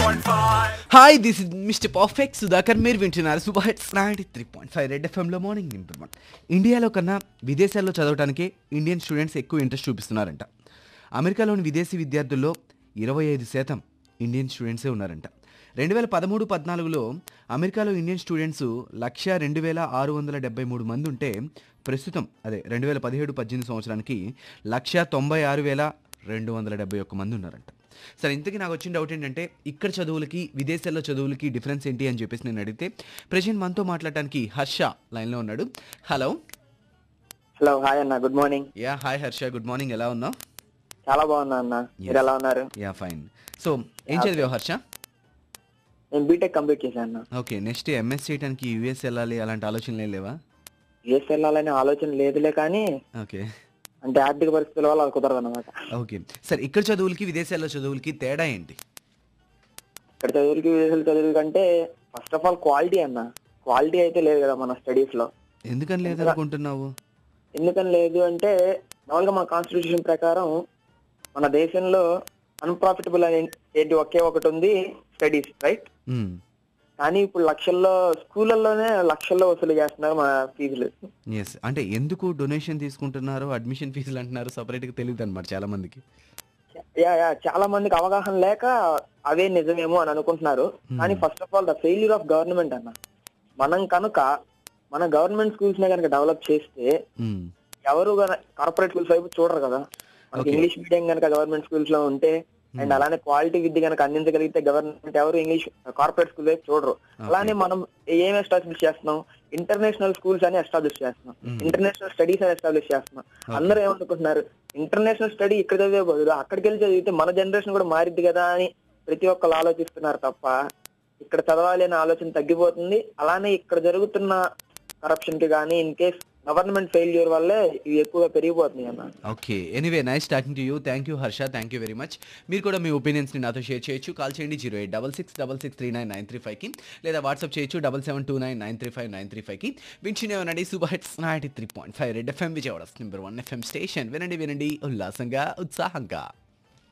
93.5. Hi this is mister perfect Sudhakar మీరు వింటున్నారు super hits ninety three point five red ఎఫ్ఎంలో morning number one ఇండియాలో కన్నా విదేశాల్లో చదవడానికే ఇండియన్ స్టూడెంట్స్ ఎక్కువ ఇంట్రెస్ట్ చూపిస్తున్నారంట అమెరికాలోని విదేశీ విద్యార్థుల్లో ఇరవై ఐదు శాతం ఇండియన్ స్టూడెంట్సే ఉన్నారంట రెండు వేల పదమూడు పద్నాలుగులో అమెరికాలో ఇండియన్ స్టూడెంట్స్ లక్ష రెండు వేల ఆరు వందల డెబ్బై మూడు మంది ఉంటే ప్రస్తుతం అదే రెండు వేల పదిహేడు పద్దెనిమిది సంవత్సరానికి లక్ష తొంభై ఆరు వేల రెండు వందల డెబ్బై ఒక్క మంది ఉన్నారంట సరే ఇంతకీ నాకు వచ్చిన డౌట్ ఏంటంటే ఇక్కడ చదువులకి విదేశాల్లో చదువులకి డిఫరెన్స్ ఏంటి అని చెప్పేసి నేను అడిగితే ప్రజెంట్ మనతో మాట్లాడటానికి హర్ష లైన్లో ఉన్నాడు హలో హలో హాయ్ అన్న good morning ya hi Harsha good morning ఎలా ఉన్నావు చాలా బాగున్నా అన్న మీరు ఎలా ఉన్నారు యా ఫైన్ సో ఏం చదివావు హర్ష నేను బీటెక్ కంప్లీట్ చేశాను అన్న ఓకే నెక్స్ట్ ఎంఎస్ చేయడానికి యూఎస్ వెళ్ళాలి అలాంటి ఆలోచనలు ఏం లేవా యూఎస్ వెళ్ళాలనే ఆలోచన లేదులే కానీ ఓకే అంటే ఆర్థిక పరిస్థితుల వల్ల అది కుదరదు అనమాట ఓకే సరే ఇక్కడ చదువులకి విదేశాల్లో చదువులకి తేడా ఏంటి ఇక్కడ చదువులకి విదేశాల చదువుల కంటే ఫస్ట్ ఆఫ్ ఆల్ క్వాలిటీ అన్న క్వాలిటీ అయితే లేదు కదా మన స్టడీస్ లో ఎందుకని లేదనుకుంటున్నావు ఎందుకని లేదు అంటే మామూలుగా మన కాన్స్టిట్యూషన్ ప్రకారం మన దేశంలో అన్ప్రాఫిటబుల్ అనే ఏంటి ఒకే ఒకటి ఉంది స్టడీస్ రైట్ కానీ ఇప్పుడు లక్షల్లో స్కూళ్ళల్లోనే లక్షల్లో వసూలు చేస్తున్నారు మన ఫీజులు ఎస్ అంటే ఎందుకు డొనేషన్ తీసుకుంటున్నారు అడ్మిషన్ ఫీజులు అంటున్నారు సపరేట్గా తెలియదు అనమాట చాలా మందికి యా యా చాలా మందికి అవగాహన లేక అవే నిజమేమో అని అనుకుంటున్నారు కానీ first of all the failure of government అన్న మనం కనుక మన గవర్నమెంట్ స్కూల్స్ నే కనుక డెవలప్ చేస్తే మ్మ్. ఎవరు కార్పొరేట్ స్కూల్స్ వైపు చూడరు కదా మనకి Okay. ఇంగ్లీష్ మీడియం కనుక గవర్నమెంట్ స్కూల్స్ లో ఉంటే అండ్ అలానే క్వాలిటీ విద్య కనుక అందించగలిగితే గవర్నమెంట్ ఎవరు ఇంగ్లీష్ కార్పొరేట్ స్కూల్ వైపు చూడరు అలానే మనం ఏం ఎస్టాబ్లిష్ చేస్తున్నాం ఇంటర్నేషనల్ స్కూల్స్ అని ఎస్టాబ్లిష్ చేస్తున్నాం ఇంటర్నేషనల్ స్టడీస్ అని ఎస్టాబ్లిష్ చేస్తున్నాం అందరూ ఏమనుకుంటున్నారు ఇంటర్నేషనల్ స్టడీ ఇక్కడ చదివే బదులు అక్కడికి వెళ్ళి చదివితే మన జనరేషన్ కూడా మారిద్ది కదా అని ప్రతి ఒక్కరు ఆలోచిస్తున్నారు తప్ప ఇక్కడ చదవాలి అనే ఆలోచన తగ్గిపోతుంది అలానే ఇక్కడ జరుగుతున్న కరప్షన్ కి కానీ ఇన్ కేస్ గవర్నమెంట్ ఫెయిల్యూర్ వల్లే ఇవి ఎక్కువగా పెరిగిపోతున్నాయి అన్న okay anyway nice talking to you thank you Harsha thank you very much మీరు కూడా మీ ఒపీనియన్స్ని నాతో షేర్ చేయొచ్చు కాల్ చేయండి zero eight double six double six three nine nine three ఫైవ్కి లేదా వాట్సాప్ చేయొచ్చు double seven two nine nine three five nine three ఫైవ్కి వింటున్నామనండి super hits ninety three point five red FM Vijayawada number one FM station వినండి వినండి ఉల్లాసంగా ఉత్సాహంగా